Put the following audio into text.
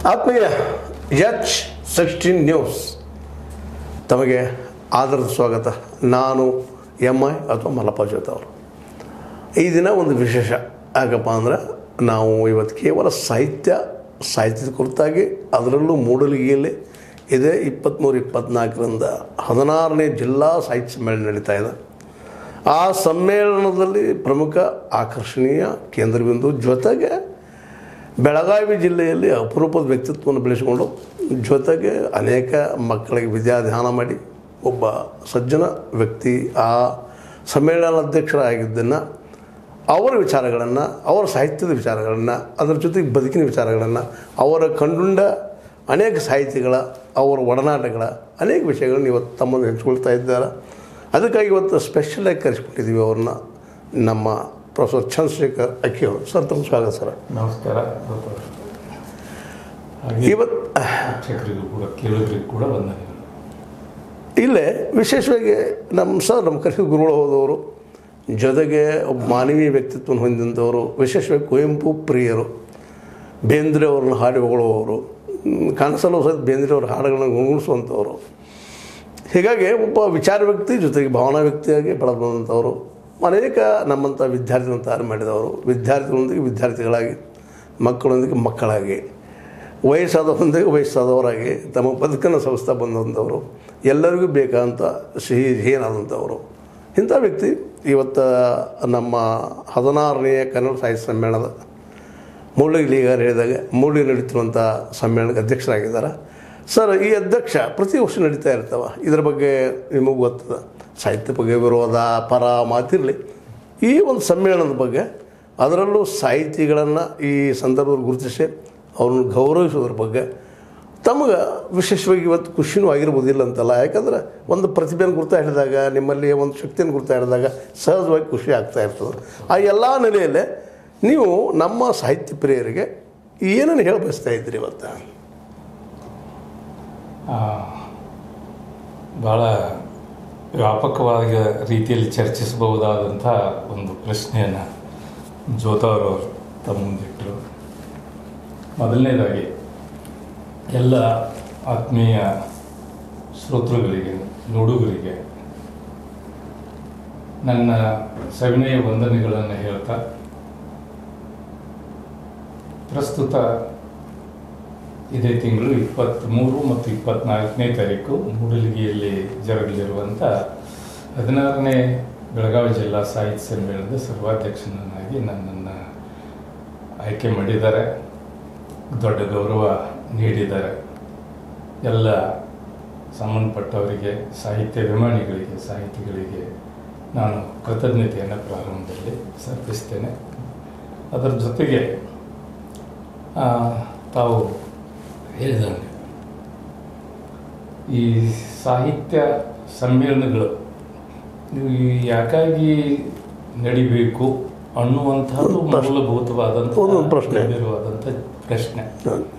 ಆತ್ಮೀಯ H sixteen news ತಮಗೆ ಆದರದ ಸ್ವಾಗತ ನಾನು ಎಮ್ ಐ ಅಥವಾ ಮಲ್ಲಪ್ಪ ಜೋತ ಅವರು ಈ ದಿನ ಒಂದು ವಿಶೇಷ ಯಾಕಪ್ಪ ಅಂದ್ರೆ ನಾವು ಇವತ್ತು ಕೇವಲ ಸಾಹಿತ್ಯ ಸಾಹಿತ್ಯದ ಕುರಿತಾಗಿ ಅದರಲ್ಲೂ ಮೂಡಲಿಗೆಯಲ್ಲಿ ಇದೇ ಇಪ್ಪತ್ತ್ಮೂರು ಇಪ್ಪತ್ತ್ನಾಲ್ಕರಿಂದ ಹದಿನಾರನೇ ಜಿಲ್ಲಾ ಸಾಹಿತ್ಯ ಸಮ್ಮೇಳನ ನಡೀತಾ ಇದೆ ಆ ಸಮ್ಮೇಳನದಲ್ಲಿ ಪ್ರಮುಖ ಆಕರ್ಷಣೀಯ ಕೇಂದ್ರಬಿಂದು ಜೊತೆಗೆ ಬೆಳಗಾವಿ ಜಿಲ್ಲೆಯಲ್ಲಿ ಅಪರೂಪದ ವ್ಯಕ್ತಿತ್ವವನ್ನು ಬೆಳೆಸಿಕೊಂಡು ಜೊತೆಗೆ ಅನೇಕ ಮಕ್ಕಳಿಗೆ ವಿದ್ಯಾಧಾನ ಮಾಡಿ ಒಬ್ಬ ಸಜ್ಜನ ವ್ಯಕ್ತಿ ಆ ಸಮ್ಮೇಳನ ಅಧ್ಯಕ್ಷರಾಗಿದ್ದನ್ನು ಅವರ ವಿಚಾರಗಳನ್ನು ಅವರ ಸಾಹಿತ್ಯದ ವಿಚಾರಗಳನ್ನು ಅದರ ಜೊತೆಗೆ ಬದುಕಿನ ವಿಚಾರಗಳನ್ನು ಅವರ ಕಂಡುಂಡ ಅನೇಕ ಸಾಹಿತಿಗಳ ಅವರ ಒಡನಾಟಗಳ ಅನೇಕ ವಿಷಯಗಳನ್ನು ಇವತ್ತು ತಮ್ಮನ್ನು ಹಂಚ್ಕೊಳ್ತಾ ಇದ್ದಾರೆ ಅದಕ್ಕಾಗಿ ಇವತ್ತು ಸ್ಪೆಷಲಾಗಿ ಕರೆಸ್ಬಿಟ್ಟಿದ್ದೀವಿ ಅವ್ರನ್ನ ನಮ್ಮ ಪ್ರೊಫೆಸರ್ ಚಂದ್ರಶೇಖರ್ ಅಕ್ಕಿ ಅವರು ಸರ್ ತಮ್ಮ ಸ್ವಾಗತ ಸರ್ ನಮಸ್ಕಾರ ಡಾಕ್ಟರ್. ಹಾಗೆ ಇವತ್ತು ಪ್ರೇಕ್ಷಕರಿಗೂ ಕೂಡ ಕೇಳುಗರಿಗೂ ಕೂಡ ವಂದನೆಗಳು ಇಲ್ಲೇ ವಿಶೇಷವಾಗಿ ನಮ್ಮ ಸರ್ ನಮ್ಮ ಕೃಷಿ ಗುರುಗಳು ಹೋದವರು ಜೊತೆಗೆ ಒಬ್ಬ ಮಾನವೀಯ ವ್ಯಕ್ತಿತ್ವವನ್ನು ಹೊಂದಿದಂಥವರು ವಿಶೇಷವಾಗಿ ಕುವೆಂಪು ಪ್ರಿಯರು ಬೇಂದ್ರೆ ಅವ್ರನ್ನ ಹಾಡಿ ಹೊಗಳುವವರು ಹ್ಮ್, ಕನಸಲ್ಲೂ ಸಹಿತ ಬೇಂದ್ರೆ ಅವ್ರ ಹಾಡುಗಳನ್ನ ಗುಣಗುಣಿಸುವಂಥವ್ರು ಹೀಗಾಗಿ ಒಬ್ಬ ವಿಚಾರ ವ್ಯಕ್ತಿ ಜೊತೆಗೆ ಭಾವನಾ ವ್ಯಕ್ತಿಯಾಗಿ ಬೆಳೆದು ಬಂದಂಥವರು ಅನೇಕ ನಮ್ಮಂಥ ವಿದ್ಯಾರ್ಥಿಗಳನ್ನು ತಯಾರು ಮಾಡಿದವರು ವಿದ್ಯಾರ್ಥಿಗಳೊಂದಿಗೆ ವಿದ್ಯಾರ್ಥಿಗಳಾಗಿ ಮಕ್ಕಳೊಂದಿಗೆ ಮಕ್ಕಳಾಗಿ ವಯಸ್ಸಾದವರೊಂದಿಗೆ ವಯಸ್ಸಾದವರಾಗಿ ತಮ್ಮ ಬದುಕನ್ನು ಸವಿಸ್ತಾ ಬಂದಂಥವರು ಎಲ್ಲರಿಗೂ ಬೇಕಾದಂಥ ಸಿಹಿ ಏನಾದಂಥವರು ಇಂಥ ವ್ಯಕ್ತಿ ಇವತ್ತು ನಮ್ಮ ಹದಿನಾರನೆಯ ಕನ್ನಡ ಸಾಹಿತ್ಯ ಸಮ್ಮೇಳನದ ಮೂಳಿಗೆ ಈಗ ಹೇಳಿದಾಗ ಮೂಳಿಗೆ ನಡೀತಿರುವಂಥ ಸಮ್ಮೇಳನಕ್ಕೆ ಅಧ್ಯಕ್ಷರಾಗಿದ್ದಾರೆ ಸರ್ ಈ ಅಧ್ಯಕ್ಷ ಪ್ರತಿ ವರ್ಷ ನಡೀತಾ ಇರ್ತಾವ ಇದರ ಬಗ್ಗೆ ನಿಮಗೂ ಗೊತ್ತದ ಸಾಹಿತ್ಯ ಬಗ್ಗೆ ವಿರೋಧ ಪರ ಮಾತಿರಲಿ ಈ ಒಂದು ಸಮ್ಮೇಳನದ ಬಗ್ಗೆ ಅದರಲ್ಲೂ ಸಾಹಿತಿಗಳನ್ನು ಈ ಸಂದರ್ಭದಲ್ಲಿ ಗುರುತಿಸಿ ಅವ್ರನ್ನ ಗೌರವಿಸೋದ್ರ ಬಗ್ಗೆ ತಮಗೆ ವಿಶೇಷವಾಗಿ ಇವತ್ತು ಖುಷಿನೂ ಆಗಿರ್ಬೋದಿಲ್ಲ ಅಂತಲ್ಲ ಯಾಕಂದ್ರೆ ಒಂದು ಪ್ರತಿಭೆಯನ್ನು ಗುರ್ತಾ ಹಿಡಿದಾಗ ನಿಮ್ಮಲ್ಲಿ ಒಂದು ಶಕ್ತಿಯನ್ನು ಗುರ್ತಾ ಹಿಡಿದಾಗ ಸಹಜವಾಗಿ ಖುಷಿ ಆಗ್ತಾ ಇರ್ತದೆ ಆ ಎಲ್ಲ ನೆಲೆಯಲ್ಲೇ ನೀವು ನಮ್ಮ ಸಾಹಿತ್ಯ ಪ್ರಿಯರಿಗೆ ಏನನ್ನು ಹೇಳ ಬಯಸ್ತಾ ಇದ್ದೀರಿ ಇವತ್ತು ಆ, ಭಾಳ ವ್ಯಾಪಕವಾದ ರೀತಿಯಲ್ಲಿ ಚರ್ಚಿಸಬಹುದಾದಂಥ ಒಂದು ಪ್ರಶ್ನೆಯನ್ನು ಜೋತವರು ತಮ್ಮ ಮುಂದಿಟ್ಟರು ಮೊದಲನೇದಾಗಿ ಎಲ್ಲ ಆತ್ಮೀಯ ಶ್ರೋತೃಗಳಿಗೆ ನೋಡುಗರಿಗೆ ನನ್ನ ಸವಿನಯ ವಂದನೆಗಳನ್ನು ಹೇಳ್ತಾ ಪ್ರಸ್ತುತ ಇದೇ ತಿಂಗಳು ಇಪ್ಪತ್ತ್ಮೂರು ಮತ್ತು ಇಪ್ಪತ್ತ್ನಾಲ್ಕನೇ ತಾರೀಕು ಮೂಡಲಗಿಯಲ್ಲಿ ಜರುಗಲಿರುವಂಥ ಹದಿನಾರನೇ ಬೆಳಗಾವಿ ಜಿಲ್ಲಾ ಸಾಹಿತ್ಯ ಸಮ್ಮೇಳನದ ಸರ್ವಾಧ್ಯಕ್ಷನನ್ನಾಗಿ ನನ್ನನ್ನು ಆಯ್ಕೆ ಮಾಡಿದ್ದಾರೆ ದೊಡ್ಡ ಗೌರವ ನೀಡಿದ್ದಾರೆ ಎಲ್ಲ ಸಂಬಂಧಪಟ್ಟವರಿಗೆ ಸಾಹಿತ್ಯ ಅಭಿಮಾನಿಗಳಿಗೆ ಸಾಹಿತಿಗಳಿಗೆ ನಾನು ಕೃತಜ್ಞತೆಯನ್ನು ಪ್ರಾರಂಭದಲ್ಲಿ ಸಮರ್ಪಿಸ್ತೇನೆ ಅದರ ಜೊತೆಗೆ ಆ, ತಾವು ಹೇಳಿದಂಗೆ ಈ ಸಾಹಿತ್ಯ ಸಮ್ಮೇಳನಗಳು ಇವು ಯಾಕಾಗಿ ನಡಿಬೇಕು ಅನ್ನುವಂಥದ್ದು ಮೂಲಭೂತವಾದಂಥ ಒಂದು ಪ್ರಶ್ನೆ. ಗಂಭೀರವಾದಂಥ ಪ್ರಶ್ನೆ